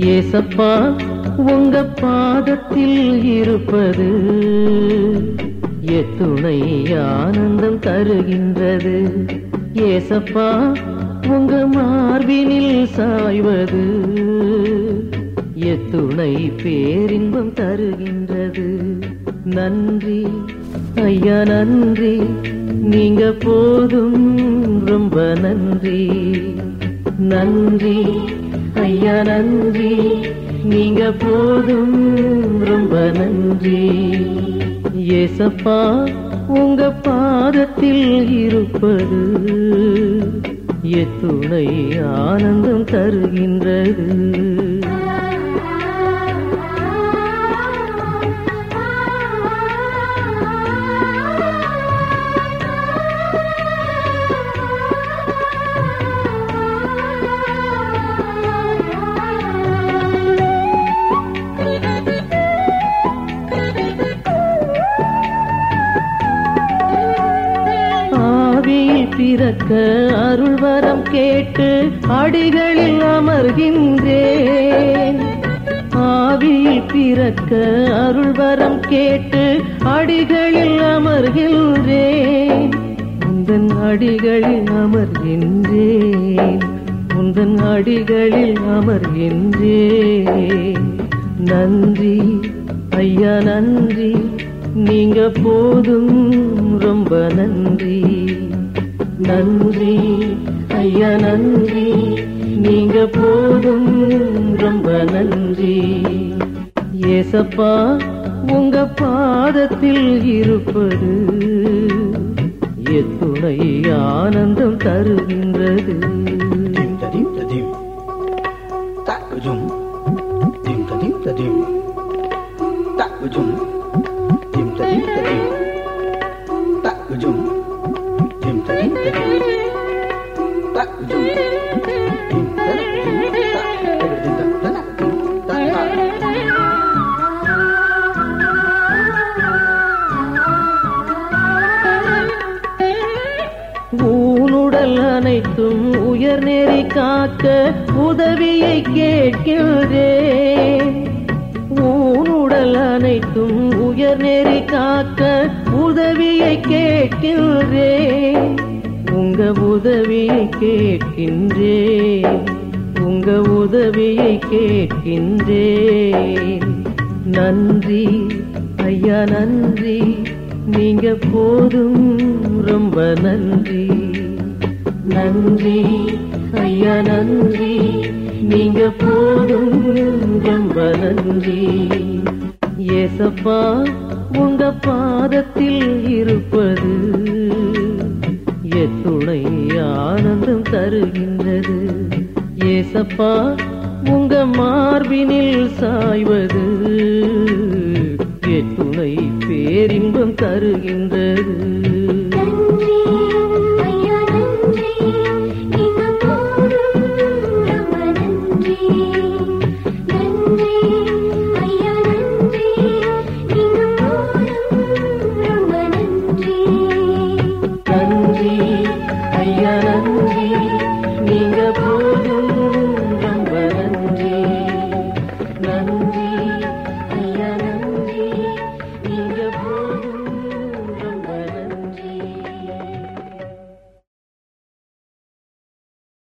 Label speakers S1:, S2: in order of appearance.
S1: ஏசப்பா உங்க பாதத்தில் இருப்பது எத்துணை ஆனந்தம் தருகின்றது ஏசப்பா உங்க மார்பினில் சாய்வது எத்துணை பேரின்பம் தருகின்றது நன்றி ஐயா நன்றி நீங்க போதும் ரொம்ப நன்றி நன்றி ஐயா நன்றி நீங்க போதும் ரொம்ப நன்றி ஏசப்பா உங்க பாதத்தில் இருப்பது எத்துணை ஆனந்தம் தருகின்றது ஆவியில் பிறக்க அருள் வரம் கேட்டு அடிகளில் அமர்கின்றேன் ஆவியில் பிறக்க அருள் வரம் கேட்டு அடிகளில் அமர்கின்றேன் உந்தன் அடிகளில் அமர்கின்றேன் உந்தன் அடிகளில் அமர்கின்றேன் நன்றி ஐயா நன்றி நீங்க போதும் ரொம்ப நன்றி நன்றி ஐயா நன்றி நீங்க போதும் ரொம்ப நன்றி ஏசப்பா உங்க பாதத்தில் இருப்பது எத்துணை ஆனந்தம் தருகின்றது
S2: dim da dim da dim ta của chúng dim da dim da dim ta của chúng dim da dim da dim ta của chúng dim da dim da dim ta của chúng dim da dim ta dim da da da dim ta ta
S1: ஊனுடல் அனைத்தும் உயர் நெறி காக்க உதவியை கேட்கின்றேன் ஊனுடல் அனைத்தும் உயர் நெறி காக்க உதவியை கேட்கின்றேன் உங்க உதவியை கேட்கின்றேன் உங்க உதவியை கேட்கின்றேன் நன்றி ஐயா நன்றி நீங்க போதும் ரொம்ப நன்றி நன்றி ஐயா நன்றி நீங்க போதும் ரொம்ப நன்றி ஏசப்பா உங்க பாதத்தில் இருப்பது எத்துணை ஆனந்தம் தருகின்றது ஏசப்பா உங்க மார்பினில் சாய்வது எத்துணை பேரின்பம் தருகின்றது